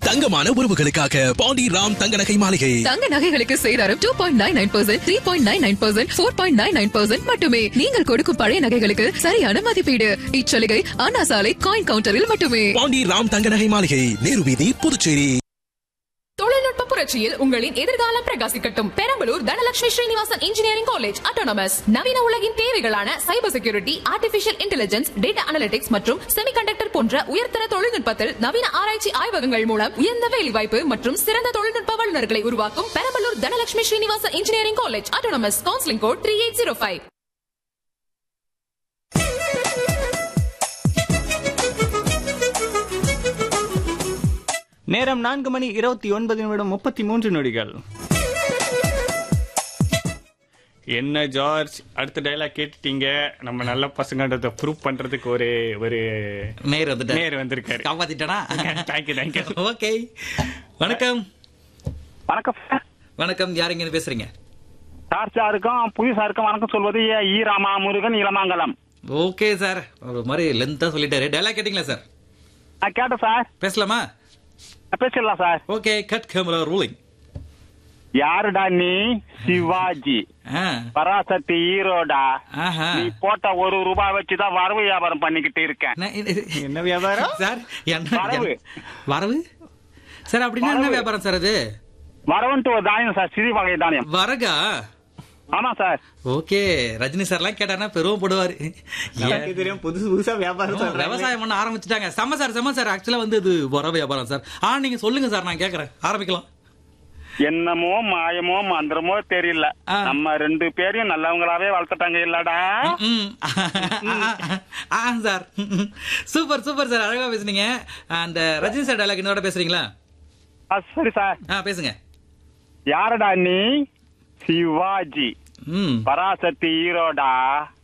தங்கமான உறவுகளுக்காக பாண்டி ராம் தங்க நகை மாளிகை தங்க நகைகளுக்கு சேதாரம் two point nine nine percent three point nine nine percent four point nine nine percent மட்டுமே நீங்கள் கொடுக்கும் பழைய நகைகளுக்கு சரியான மதிப்பீடு இச்சலுகை அண்ணா சாலை காயின் கவுண்டரில் மட்டுமே பாண்டி ராம் தங்க நகை மாளிகை நேரு வீதி புதுச்சேரி தொழில்நுட்ப புரட்சியில் உங்களின் எதிர்காலம் பிரகாசிக்கட்டும் Perambalur Dhanalakshmi Srinivasan engineering college autonomous நவீன உலகின் தேவைகளான cyber security artificial intelligence data analytics மற்றும் செமிகண்டக்டர் போன்ற உயர்தர தொழில்நுட்பத்தில் நவீன ஆராய்ச்சி ஆய்வகங்கள் மூலம் உயர்ந்த வேலைவாய்ப்பு மற்றும் சிறந்த தொழில்நுட்ப வல்லுநர்களை உருவாக்கும் Perambalur Dhanalakshmi Srinivasan engineering college autonomous counselling code three eight zero five நேரம் நான்கு மணி இருபத்தி ஒன்பது நிமிடம் முப்பத்தி மூன்று நொடிகள் என்ன ஜார்ஜ் அடுத்த டைலாக் கேட்டுட்டீங்க நம்ம நல்ல பசங்கன்றத ப்ரூவ் பண்றதுக்கு ஒரு ஒரு நேர் வந்துட்டார் நேர் வந்திருக்காரு காப்பாத்திட்டனா தேங்க்யூ தேங்க்யூ ஓகே வணக்கம் வணக்கம் சார் வணக்கம் யாருங்க இருந்து பேசுறீங்க சார் சாருக்கும் புது சாருக்கும் வணக்கம் சொல்வது E Rama Murugan Ilamangalam okay sir ஒரு மாதிரி லென்த்தா சொல்லிட்டாரு டைலாக் கேட்டிங்களா சார் நான் கேட்டேன் சார் பேசலாமா நான் பேசிடலாம் sir okay cut camera rolling யாருடா நீ சிவாஜி பராசக்தி ஹீரோடா ஆஹா நீ போட்ட ஒரு ரூபாய் வச்சுதான் வரவு வியாபாரம் பண்ணிக்கிட்டு இருக்கேன் என்ன இது- என்ன வியாபாரம் சார் என்ன வரவு. வரவு சார் அப்படின்னா என்ன வரவு. வியாபாரம் சார் அது வரவுன்ட்டு ஒரு தானியம் சார் சிறி வகை தானியம் வரகா ஆமா சார் ஓகே ரஜினி சார்லாம் கேட்டாருன்னா பெருமை போடுவாரு எனக்கு தெரியும் புதுசு புதுசா வியாபாரம் ஓ, சொல்றாங்க. விவசாயம் பண்ண ஆரம்பிச்சிட்டாங்க செம்ம சார் செம்ம சார் ஆக்சுவலா வந்து இது வர வியாபாரம் சார் ஆ நீங்க சொல்லுங்க சார் நான் கேக்குறேன் ஆரம்பிக்கலாம் என்னமோ மாயமோ மந்திரமோ தெரியல ஆ. நம்ம ரெண்டு பேரையும் நல்லவங்களாவே வளர்த்துட்டாங்க இல்லடா ம். ஆ சார் சூப்பர் சூப்பர் சார் அழகா பேசுனீங்க அந்த ரஜினி சார் டைலாக் இன்னோட பேசுறீங்களா ஆ, சரி சார் ஆ பேசுங்க யாருடா நீ சிவாஜி ம் பராசக்தி ஹீரோடா